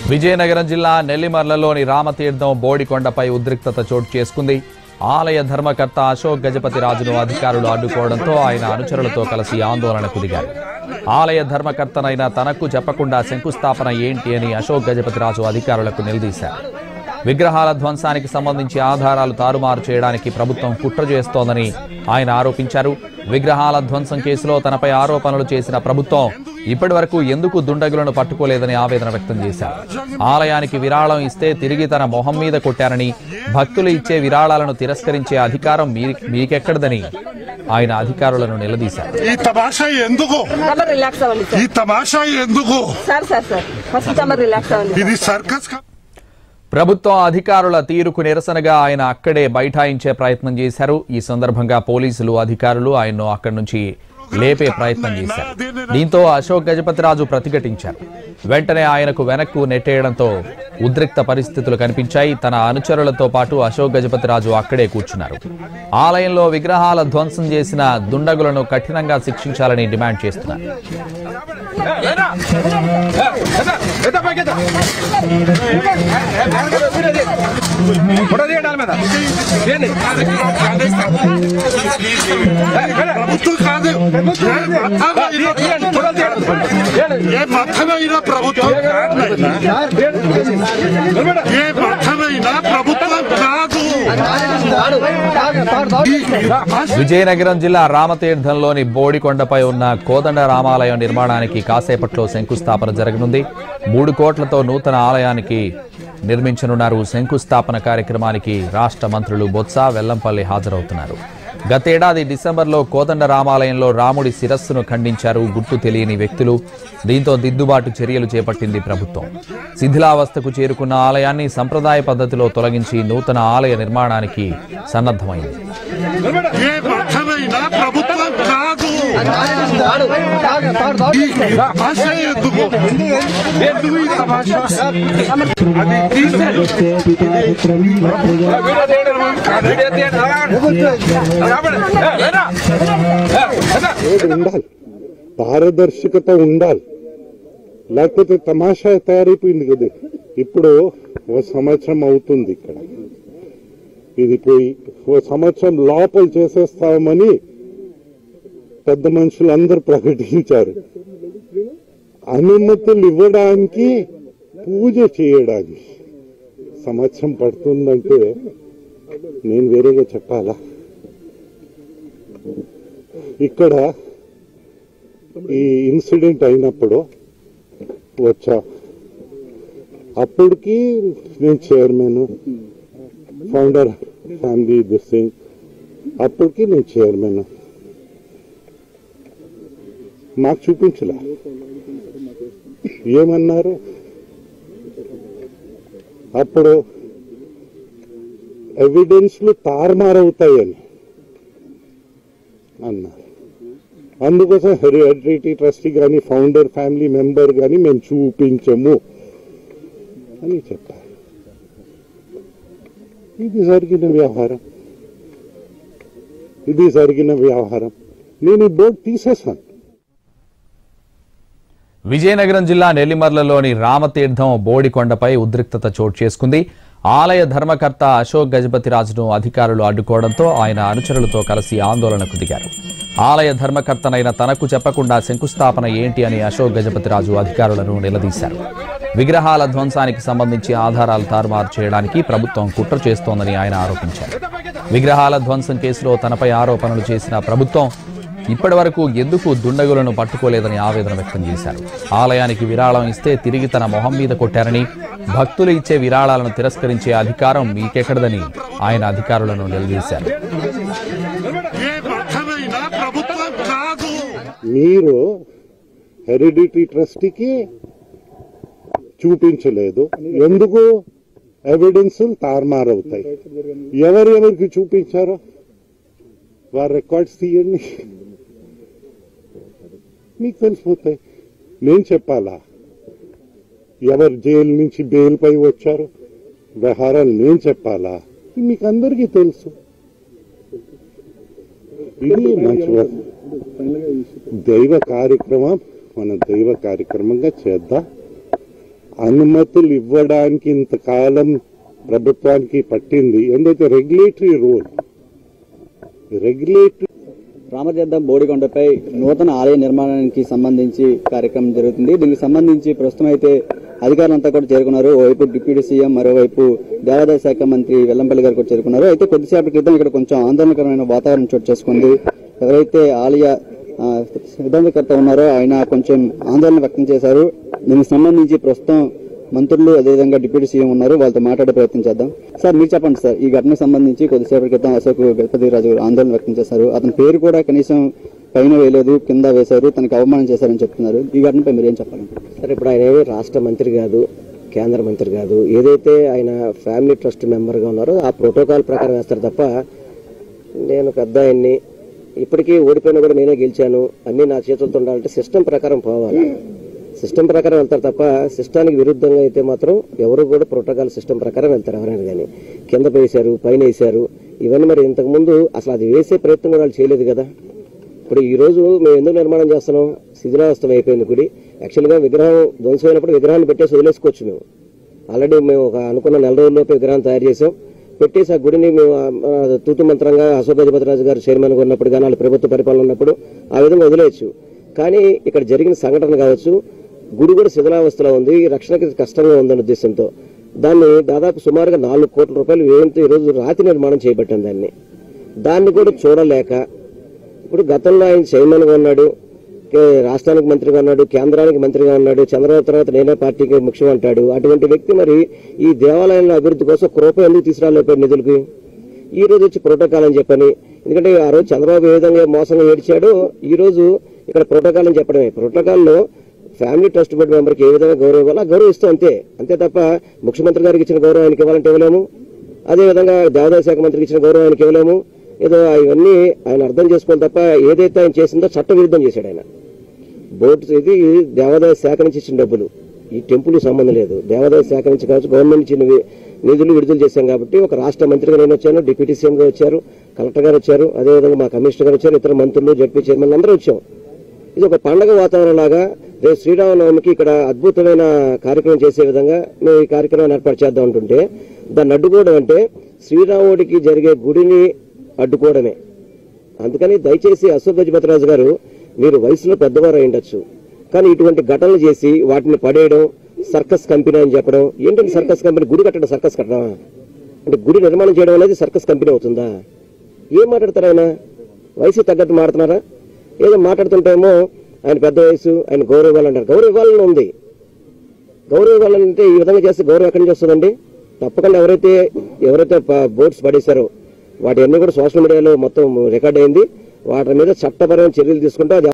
విజయనగరం జిల్లా నెల్లిమర్లలోని రామతీర్థం బోడికొండపై ఉద్రిక్తత చోటు చేసుకుంది ఆలయ ధర్మకర్త అశోక్ గజపతి రాజును అధికారులు అడ్డుకోవడంతో ఆయన అనుచరులతో కలిసి ఆందోళనకు దిగారు ఆలయ ధర్మకర్తనైన తనకు చెప్పకుండా శంకుస్థాపన ఏంటి అని అశోక్ గజపతి రాజు అధికారులకు నిలదీశారు విగ్రహాల ధ్వంసానికి సంబంధించి ఆధారాలు తారుమారు చేయడానికి ప్రభుత్వం కుట్ర చేస్తోందని ఆయన ఆరోపించారు విగ్రహాల ధ్వంసం కేసులో తనపై ఆరోపణలు చేసిన ప్రభుత్వం ఇప్పటి వరకు ఎందుకు దుండగులను పట్టుకోలేదని ఆవేదన వ్యక్తం చేశారు ఆలయానికి విరాళం ఇస్తే తిరిగి తన మొహం మీద కొట్టారని భక్తులు ఇచ్చే విరాళాలను తిరస్కరించే అధికారం మీ మీకెక్కడదని ఆయన అధికారులను నిలదీశారు ఈ తమాషా ఎందుకు తమరు రిలాక్స్ అవ్వండి ఈ సార్ తమాషా ఎందుకు సార్ సార్ సార్ ఫస్ట్ తమరు రిలాక్స్ అవ్వండి ఇది సర్కస్ కా- ప్రభుత్వం అధికారుల తీరుకు నిరసనగా ఆయన అక్కడే బైఠాయించే ప్రయత్నం చేశారు ఈ సందర్భంగా పోలీసులు అధికారులు ఆయన్ను అక్కడి నుంచి లేపే ప్రయత్నం చేశారు దీంతో అశోక్ గజపతిరాజు ప్రతిఘటించారు వెంటనే ఆయనకు వెనక్కు నెట్టేయడంతో ఉద్రిక్త పరిస్థితులు కనిపించాయి తన అనుచరులతో పాటు అశోక్ గజపతిరాజు అక్కడే కూర్చున్నారు ఆలయంలో విగ్రహాల ధ్వంసం చేసిన దుండగులను కఠినంగా శిక్షించాలని డిమాండ్ చేస్తున్నారు ప్రభుత్వం కాదు ఏ మతమైన ప్రభుత్వం ఏ మతమైన ప్రభుత్వం కాదు విజయనగరం జిల్లా రామతీర్థంలోని బోడికొండపై ఉన్న కోదండ రామాలయం నిర్మాణానికి కాసేపట్లో శంకుస్థాపన జరగనుంది మూడు కోట్లతో నూతన ఆలయానికి నిర్మించనున్నారు శంకుస్థాపన కార్యక్రమానికి రాష్ట్ర మంత్రులు బొత్స వెల్లంపల్లి హాజరవుతున్నారు గతేడాది డిసెంబర్లో కోదండ రామాలయంలో రాముడి శిరస్సును ఖండించారు గుర్తు తెలియని వ్యక్తులు దీంతో దిద్దుబాటు చర్యలు చేపట్టింది ప్రభుత్వం శిథిలావస్థకు చేరుకున్న ఆలయాన్ని సంప్రదాయ పద్ధతిలో తొలగించి నూతన ఆలయ నిర్మాణానికి సన్నద్ధమైంది ఏ మతమైన ప్రభుత్వం కాదు ఈ తమాషా ఎందుకు ఎందుకు ఈ తమాషా అది తీసే ఉండాలి పారదర్శకత ఉండాలి లేకపోతే తమాషా తయారైపోయింది కదా ఇప్పుడు ఓ సంవత్సరం అవుతుంది ఇక్కడ ఇది పోయి ఓ సంవత్సరం లోపల చేసేస్తామని పెద్ద మనుషులందరూ ప్రకటించారు అనుమతులు ఇవ్వడానికి పూజ చేయడానికి సంవత్సరం పడుతుందంటే నేను వేరేగా చెప్పాలా ఇక్కడ ఈ ఇన్సిడెంట్ అయినప్పుడు వచ్చా అప్పటికి నేను chairman founder family this thing అప్పటికి నేను చైర్మన్ మాకు చూపించలే ఏమన్నారు అప్పుడు ఎవిడెన్స్లు తారుమారవుతాయని అన్నారు అందుకోసం హెరిడిటీ ట్రస్టీ కానీ ఫౌండర్ ఫ్యామిలీ మెంబర్ కానీ మేము చూపించము అని చెప్పారు ఇది జరిగిన వ్యవహారం ఇది జరిగిన వ్యవహారం నేను ఈ బోర్డు తీసేసాను విజయనగరం జిల్లా నెల్లిమర్లలోని రామతీర్థం బోడికొండపై ఉద్రిక్తత చోటు చేసుకుంది ఆలయ ధర్మకర్త అశోక్ గజపతిరాజును అధికారులు అడ్డుకోవడంతో ఆయన అనుచరులతో కలిసి ఆందోళనకు దిగారు ఆలయ ధర్మకర్తనైన తనకు చెప్పకుండా శంకుస్థాపన ఏంటి అని అశోక్ గజపతిరాజు అధికారులను నిలదీశారు విగ్రహాల ధ్వంసానికి సంబంధించి ఆధారాలు తారుమారు చేయడానికి ప్రభుత్వం కుట్ర చేస్తోందని ఆయన ఆరోపించారు విగ్రహాల ధ్వంసం కేసులో తనపై ఆరోపణలు చేసిన ప్రభుత్వం ఇప్పటి వరకు ఎందుకు దుండగులను పట్టుకోలేదని ఆవేదన వ్యక్తం చేశారు ఆలయానికి విరాళం ఇస్తే తిరిగి తన మొహం మీద కొట్టారని భక్తులు ఇచ్చే విరాళాలను తిరస్కరించే అధికారం మీకెక్కడదని ఆయన అధికారులను నిలదీశారు ఏ మతమైన ప్రభుత్వం కాదు మీరు హెరిడిటీ ట్రస్టీకి చూపించలేదు ఎందుకు ఎవిడెన్స్ తారుమారవుతాయి ఎవరెవరికి చూపించారో వారి రికార్డ్స్ తీయండి మీకు తెలిసిపోతాయి నేను చెప్పాలా ఎవరు జైలు నుంచి బెయిల్ పై వచ్చారు వ్యవహారాలు నేను చెప్పాలా మీకు అందరికీ తెలుసు ఇది మంచి వ- దైవ కార్యక్రమం మన దైవ కార్యక్రమంగా చేద్దాం అనుమతులు ఇవ్వడానికి ఇంతకాలం ప్రభుత్వానికి పట్టింది ఏంటంటే రెగ్యులేటరీ రోల్ రెగ్యులేటరీ రామతీర్థం బోడికొండపై నూతన ఆలయ నిర్మాణానికి సంబంధించి కార్యక్రమం జరుగుతుంది దీనికి సంబంధించి ప్రస్తుతం అయితే అధికారులంతా కూడా చేరుకున్నారు ఓవైపు డిప్యూటీ సీఎం మరోవైపు దేవాదాయ శాఖ మంత్రి వెల్లంపల్లి గారు కూడా చేరుకున్నారు అయితే కొద్దిసేపటి క్రితం ఇక్కడ కొంచెం ఆందోళనకరమైన వాతావరణం చోటు చేసుకుంది ఎవరైతే ఆలయ ఆ, సిద్ధాంతకర్త ఉన్నారో ఆయన కొంచెం ఆందోళన వ్యక్తం చేశారు దీనికి సంబంధించి ప్రస్తుతం మంత్రులు అదేవిధంగా డిప్యూటీ సీఎం ఉన్నారు వాళ్ళతో మాట్లాడే ప్రయత్నం చేద్దాం సార్ మీరు చెప్పండి సార్ ఈ ఘటనకు సంబంధించి కొద్దిసేపటి క్రితం అశోక్ గణపతి రాజు ఆందోళన వ్యక్తం చేశారు అతని పేరు కూడా కనీసం పైన వేయలేదు కింద వేశారు తనకు అవమానం చేశారని చెప్తున్నారు ఈ ఘటనపై మీరు ఏం చెప్పాలి సరే ఇప్పుడు ఆయన ఏమి రాష్ట్ర మంత్రి కాదు కేంద్ర మంత్రి కాదు ఏదైతే ఆయన ఫ్యామిలీ ట్రస్ట్ మెంబర్గా ఉన్నారో ఆ ప్రోటోకాల్ ప్రకారం వేస్తారు తప్ప నేను పెద్ద ఆయన్ని ఇప్పటికీ ఓడిపోయినా కూడా నేనే గెలిచాను అన్నీ నా చేతులతో ఉండాలంటే సిస్టమ్ ప్రకారం పోవాలి సిస్టమ్ ప్రకారం వెళ్తారు తప్ప సిస్టానికి విరుద్ధంగా అయితే మాత్రం ఎవరు కూడా ప్రోటోకాల్ సిస్టమ్ ప్రకారం వెళ్తారు ఎవరైనా కానీ కింద వేశారు పైన వేశారు ఇవన్నీ మరి ఇంతకుముందు అసలు అది వేసే ప్రయత్నం కూడా వాళ్ళు చేయలేదు కదా ఇప్పుడు ఈ రోజు మేము ఎందుకు నిర్మాణం చేస్తున్నాం శిథిలావస్థం అయిపోయింది గుడి యాక్చువల్గా విగ్రహం ధ్వంసమైనప్పుడు విగ్రహాన్ని పెట్టేసి వదిలేసుకోవచ్చు మేము ఆల్రెడీ మేము ఒక అనుకున్న నెల రోజుల్లోపు విగ్రహం తయారు చేసాం పెట్టేసి ఆ గుడిని మేము ఆ, ఆ, తూతు మంత్రంగా అశోక్ గజపతిరాజు గారు చైర్మన్గా ఉన్నప్పుడు కానీ వాళ్ళ ప్రభుత్వ పరిపాలన ఉన్నప్పుడు ఆ విధంగా వదిలేయచ్చు కానీ ఇక్కడ జరిగిన సంఘటన కావచ్చు గుడి కూడా శిథిలావస్థలో ఉంది రక్షణకి కష్టంగా ఉందన్న ఉద్దేశంతో దాన్ని దాదాపు సుమారుగా నాలుగు కోట్ల రూపాయలు వ్యయంతో ఈరోజు రాతి నిర్మాణం చేపట్టాం దాన్ని దాన్ని కూడా చూడలేక ఇప్పుడు గతంలో ఆయన చైర్మన్గా ఉన్నాడు కే- రాష్ట్రానికి మంత్రిగా ఉన్నాడు కేంద్రానికి మంత్రిగా ఉన్నాడు చంద్రబాబు తర్వాత నేనే పార్టీకి ముఖ్యం అంటాడు అటువంటి వ్యక్తి మరి ఈ దేవాలయాల అభివృద్ధి కోసం ఒక రూపాయి ఎందుకు తీసుకురాలేకపోయాడు నిధులకి ఈ రోజు వచ్చి ప్రోటోకాల్ అని చెప్పని ఎందుకంటే ఆ రోజు చంద్రబాబు ఏ విధంగా మోసంగా ఏడ్చాడో ఈ రోజు ఇక్కడ ప్రోటోకాల్ అని చెప్పడమే ప్రోటోకాల్లో ఫ్యామిలీ ట్రస్ట్ బోర్డు మెంబర్కి ఏ విధంగా గౌరవం ఇవ్వాలో ఆ గౌరవం ఇస్తాం అంతే అంతే తప్ప ముఖ్యమంత్రి గారికి ఇచ్చిన గౌరవం ఆయనకి ఇవ్వాలంటే ఇవ్వలేము అదేవిధంగా దేవాదాయ శాఖ మంత్రికి ఇచ్చిన గౌరవం ఆయనకి ఇవ్వలేము ఏదో ఇవన్నీ ఆయన అర్థం చేసుకోవాలి తప్ప ఏదైతే ఆయన చేసిందో చట్ట విరుద్ధం చేశాడు ఆయన బోర్డు ఇది దేవాదాయ శాఖ నుంచి ఇచ్చిన డబ్బులు ఈ టెంపుల్ సంబంధం లేదు దేవాదాయ శాఖ నుంచి కావచ్చు గవర్నమెంట్ ఇచ్చిన వి- నిధులు విడుదల చేశాం కాబట్టి ఒక రాష్ట్ర మంత్రిగా నేను వచ్చాను డిప్యూటీ సీఎం గా వచ్చారు కలెక్టర్ గారు వచ్చారు అదేవిధంగా మా కమిషనర్ గారు వచ్చారు ఇతర మంత్రులు జడ్పీ చైర్మన్ అందరూ వచ్చాం ఇది ఒక పండగ వాతావరణం లాగా రేపు శ్రీరామనవమికి ఇక్కడ అద్భుతమైన కార్యక్రమం చేసే విధంగా మేము ఈ కార్యక్రమాన్ని ఏర్పాటు చేద్దాం అంటుంటే దాన్ని అడ్డుకోవడం అంటే శ్రీరాముడికి జరిగే గుడిని అడ్డుకోవడమే అందుకని దయచేసి అశోక్ గజపతిరాజు గారు మీరు వయసులో పెద్దవారు అయి ఉండొచ్చు కానీ ఇటువంటి ఘటనలు చేసి వాటిని పడేయడం సర్కస్ కంపెనీ అని చెప్పడం ఏంటంటే సర్కస్ కంపెనీ గుడి కట్టడం సర్కస్ కట్టడమా అంటే గుడి నిర్మాణం చేయడం అనేది సర్కస్ కంపెనీ అవుతుందా ఏం మాట్లాడతారు ఆయన వయసు తగ్గట్టు మాట్లాడుతున్నారా ఏదో మాట్లాడుతుంటేమో ఆయన పెద్ద వయసు ఆయన గౌరవం ఇవ్వాలంటారు గౌరవం ఇవ్వాలని ఉంది గౌరవం ఇవ్వాలంటే ఈ విధంగా చేస్తే గౌరవం ఎక్కడి నుంచి వస్తుందండి తప్పకుండా ఎవరైతే ఎవరైతే బోర్డ్స్ పడేశారో వాటి అన్ని కూడా సోషల్ మీడియాలో మొత్తం రికార్డ్ అయింది వాటి మీద చట్టపరమైన చర్యలు తీసుకుంటే అది